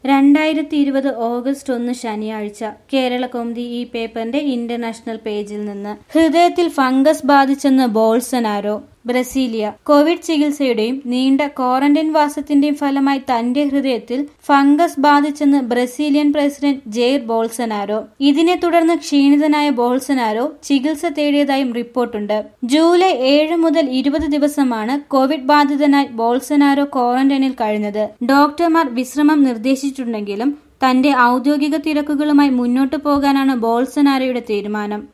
രണ്ടായിരത്തി ഇരുപത് ഓഗസ്റ്റ് ഒന്ന് ശനിയാഴ്ച കേരള കൗമുദി ഈ പേപ്പറിന്റെ ഇന്റർനാഷണൽ പേജിൽ നിന്ന് ഹൃദയത്തിൽ ഫംഗസ് ബാധിച്ചെന്ന് ബോൾസനാരോ ബ്രസീലിയ കോവിഡ് ചികിത്സയുടെയും നീണ്ട ക്വാറന്റൈൻ വാസത്തിന്റെയും ഫലമായി തന്റെ ഹൃദയത്തിൽ ഫംഗസ് ബാധിച്ചെന്ന് ബ്രസീലിയൻ പ്രസിഡന്റ് ജെയർ ബോൾസനാരോ ഇതിനെ തുടർന്ന് ക്ഷീണിതനായ ബോൾസനാരോ ചികിത്സ തേടിയതായും റിപ്പോർട്ടുണ്ട് ജൂലൈ ഏഴ് മുതൽ ഇരുപത് ദിവസമാണ് കോവിഡ് ബാധിതനായി ബോൾസനാരോ ക്വാറന്റൈനിൽ കഴിഞ്ഞത് ഡോക്ടർമാർ വിശ്രമം നിർദ്ദേശിച്ചിട്ടുണ്ടെങ്കിലും തന്റെ ഔദ്യോഗിക തിരക്കുകളുമായി മുന്നോട്ടു പോകാനാണ് ബോൾസനാരോയുടെ തീരുമാനം